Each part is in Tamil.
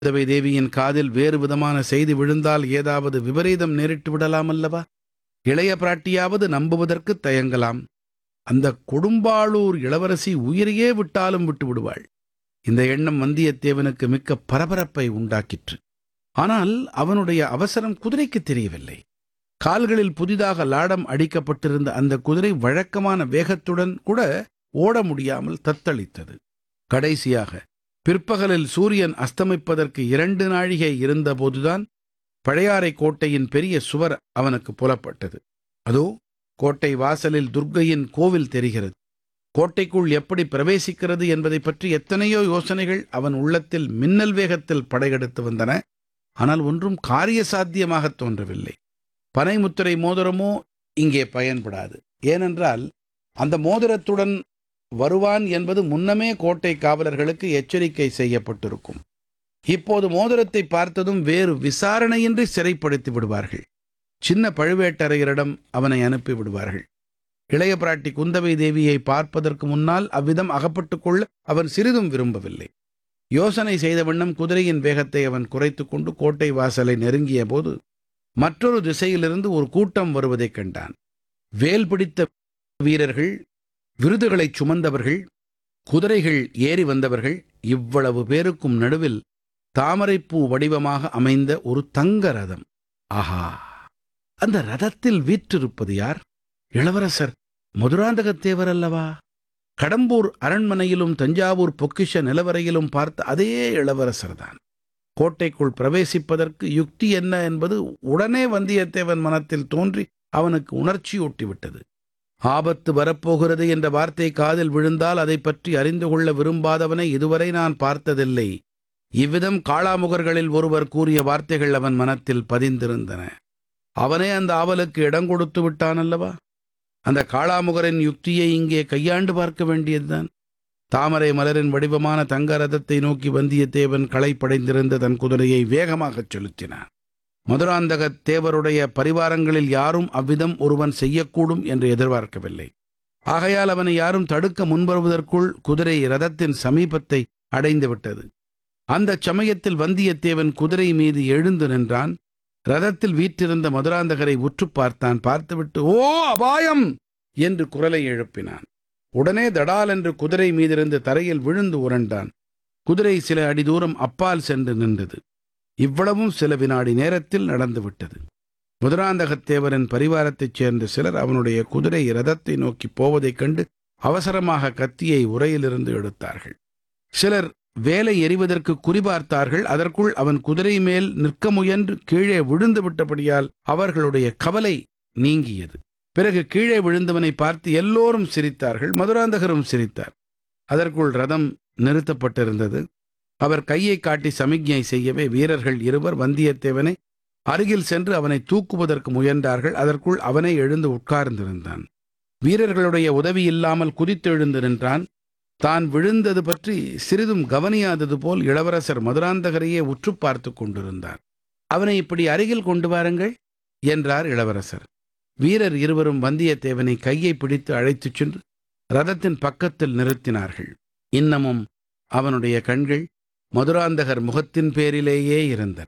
குந்தவை தேவியின் காதில் வேறு விதமான செய்தி விழுந்தால் ஏதாவது விபரீதம் நேரிட்டு விடலாம் அல்லவா இளைய பிராட்டியாவது நம்புவதற்கு தயங்கலாம் அந்த கொடும்பாளூர் இளவரசி உயிரையே விட்டாலும் விட்டு விடுவாள் இந்த எண்ணம் வந்தியத்தேவனுக்கு மிக்க பரபரப்பை உண்டாக்கிற்று ஆனால் அவனுடைய அவசரம் குதிரைக்கு தெரியவில்லை கால்களில் புதிதாக லாடம் அடிக்கப்பட்டிருந்த அந்த குதிரை வழக்கமான வேகத்துடன் கூட ஓட முடியாமல் தத்தளித்தது கடைசியாக பிற்பகலில் சூரியன் அஸ்தமிப்பதற்கு இரண்டு நாழிகை இருந்தபோதுதான் பழையாறை கோட்டையின் பெரிய சுவர் அவனுக்கு புலப்பட்டது அதோ கோட்டை வாசலில் துர்க்கையின் கோவில் தெரிகிறது கோட்டைக்குள் எப்படி பிரவேசிக்கிறது என்பதை பற்றி எத்தனையோ யோசனைகள் அவன் உள்ளத்தில் மின்னல் வேகத்தில் படையெடுத்து வந்தன ஆனால் ஒன்றும் காரிய சாத்தியமாகத் தோன்றவில்லை பனைமுத்திரை மோதிரமோ இங்கே பயன்படாது ஏனென்றால் அந்த மோதிரத்துடன் வருவான் என்பது முன்னமே கோட்டை காவலர்களுக்கு எச்சரிக்கை செய்யப்பட்டிருக்கும் இப்போது மோதிரத்தை பார்த்ததும் வேறு விசாரணையின்றி சிறைப்படுத்தி விடுவார்கள் சின்ன பழுவேட்டரையரிடம் அவனை அனுப்பி விடுவார்கள் இளைய பிராட்டி குந்தவை தேவியை பார்ப்பதற்கு முன்னால் அவ்விதம் அகப்பட்டுக் கொள்ள அவன் சிறிதும் விரும்பவில்லை யோசனை செய்த வண்ணம் குதிரையின் வேகத்தை அவன் குறைத்து கொண்டு கோட்டை வாசலை நெருங்கிய போது மற்றொரு திசையிலிருந்து ஒரு கூட்டம் வருவதைக் கண்டான் வேல் பிடித்த வீரர்கள் விருதுகளைச் சுமந்தவர்கள் குதிரைகள் ஏறி வந்தவர்கள் இவ்வளவு பேருக்கும் நடுவில் தாமரைப்பூ வடிவமாக அமைந்த ஒரு தங்க ரதம் ஆஹா அந்த ரதத்தில் வீற்றிருப்பது யார் இளவரசர் மதுராந்தகத்தேவர் அல்லவா கடம்பூர் அரண்மனையிலும் தஞ்சாவூர் பொக்கிஷ நிலவரையிலும் பார்த்த அதே இளவரசர்தான் கோட்டைக்குள் பிரவேசிப்பதற்கு யுக்தி என்ன என்பது உடனே வந்தியத்தேவன் மனத்தில் தோன்றி அவனுக்கு உணர்ச்சியூட்டிவிட்டது ஆபத்து வரப்போகிறது என்ற வார்த்தை காதில் விழுந்தால் அதை பற்றி அறிந்து கொள்ள விரும்பாதவனை இதுவரை நான் பார்த்ததில்லை இவ்விதம் காளாமுகர்களில் ஒருவர் கூறிய வார்த்தைகள் அவன் மனத்தில் பதிந்திருந்தன அவனே அந்த ஆவலுக்கு இடம் கொடுத்து விட்டான் அல்லவா அந்த காளாமுகரின் யுக்தியை இங்கே கையாண்டு பார்க்க வேண்டியதுதான் தாமரை மலரின் வடிவமான தங்க ரதத்தை நோக்கி வந்தியத்தேவன் களைப்படைந்திருந்த தன் குதிரையை வேகமாகச் செலுத்தினான் மதுராந்தகத் தேவருடைய பரிவாரங்களில் யாரும் அவ்விதம் ஒருவன் செய்யக்கூடும் என்று எதிர்பார்க்கவில்லை ஆகையால் அவனை யாரும் தடுக்க முன்வருவதற்குள் குதிரை ரதத்தின் சமீபத்தை அடைந்து விட்டது அந்தச் சமயத்தில் வந்தியத்தேவன் குதிரை மீது எழுந்து நின்றான் ரதத்தில் வீற்றிருந்த மதுராந்தகரை உற்று பார்த்தான் பார்த்துவிட்டு ஓ அபாயம் என்று குரலை எழுப்பினான் உடனே தடால் என்று குதிரை மீதிருந்து தரையில் விழுந்து உரண்டான் குதிரை சில அடி தூரம் அப்பால் சென்று நின்றது இவ்வளவும் சில வினாடி நேரத்தில் நடந்துவிட்டது முதராந்தகத்தேவரின் பரிவாரத்தைச் சேர்ந்த சிலர் அவனுடைய குதிரை ரதத்தை நோக்கி போவதைக் கண்டு அவசரமாக கத்தியை உரையிலிருந்து எடுத்தார்கள் சிலர் வேலை எறிவதற்கு குறிபார்த்தார்கள் அதற்குள் அவன் குதிரை மேல் நிற்க முயன்று கீழே விழுந்து விட்டபடியால் அவர்களுடைய கவலை நீங்கியது பிறகு கீழே விழுந்தவனை பார்த்து எல்லோரும் சிரித்தார்கள் மதுராந்தகரும் சிரித்தார் அதற்குள் ரதம் நிறுத்தப்பட்டிருந்தது அவர் கையை காட்டி சமிக்ஞை செய்யவே வீரர்கள் இருவர் வந்தியத்தேவனை அருகில் சென்று அவனை தூக்குவதற்கு முயன்றார்கள் அதற்குள் அவனை எழுந்து உட்கார்ந்திருந்தான் வீரர்களுடைய உதவி இல்லாமல் குதித்தெழுந்து நின்றான் தான் விழுந்தது பற்றி சிறிதும் கவனியாதது போல் இளவரசர் மதுராந்தகரையே உற்று பார்த்து கொண்டிருந்தார் அவனை இப்படி அருகில் கொண்டு வாருங்கள் என்றார் இளவரசர் வீரர் இருவரும் வந்தியத்தேவனை கையை பிடித்து அழைத்துச் சென்று ரதத்தின் பக்கத்தில் நிறுத்தினார்கள் இன்னமும் அவனுடைய கண்கள் மதுராந்தகர் முகத்தின் பேரிலேயே இருந்தன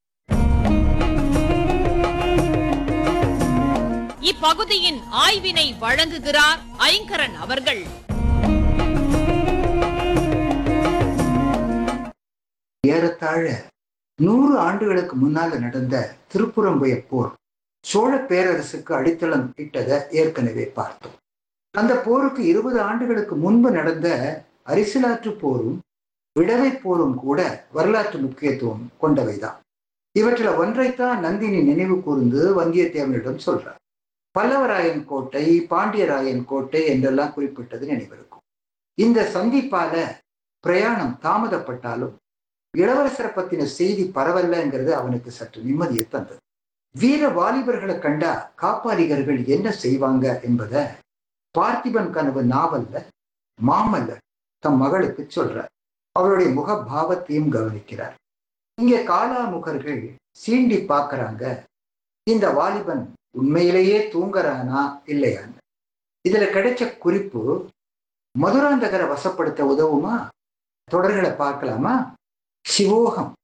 இப்பகுதியின் ஆய்வினை வழங்குகிறார் ஐங்கரன் அவர்கள் ஏறத்தாழ நூறு ஆண்டுகளுக்கு முன்னால நடந்த திருப்புறம்புய போர் சோழ பேரரசுக்கு அடித்தளம் இட்டதை ஏற்கனவே பார்த்தோம் அந்த போருக்கு இருபது ஆண்டுகளுக்கு முன்பு நடந்த அரிசிலாற்று போரும் விடவை போரும் கூட வரலாற்று முக்கியத்துவம் கொண்டவைதான் இவற்றில் ஒன்றைத்தான் நந்தினி நினைவு கூர்ந்து வந்தியத்தேவனிடம் சொல்றார் பல்லவராயன் கோட்டை பாண்டியராயன் கோட்டை என்றெல்லாம் குறிப்பிட்டது நினைவிருக்கும் இந்த சந்திப்பால பிரயாணம் தாமதப்பட்டாலும் இளவரசரை பத்தின செய்தி பரவல்லங்கிறது அவனுக்கு சற்று நிம்மதியை தந்தது வீர வாலிபர்களை கண்டா காப்பாளிகர்கள் என்ன செய்வாங்க என்பத பார்த்திபன் கனவு நாவல்ல மாமல்ல தம் மகளுக்கு சொல்றார் அவருடைய முக பாவத்தையும் கவனிக்கிறார் இங்க காலாமுகர்கள் சீண்டி பார்க்கறாங்க இந்த வாலிபன் உண்மையிலேயே தூங்குறானா இல்லையான்னு இதுல கிடைச்ச குறிப்பு மதுராந்தகரை வசப்படுத்த உதவுமா தொடர்களை பார்க்கலாமா சிவோகம்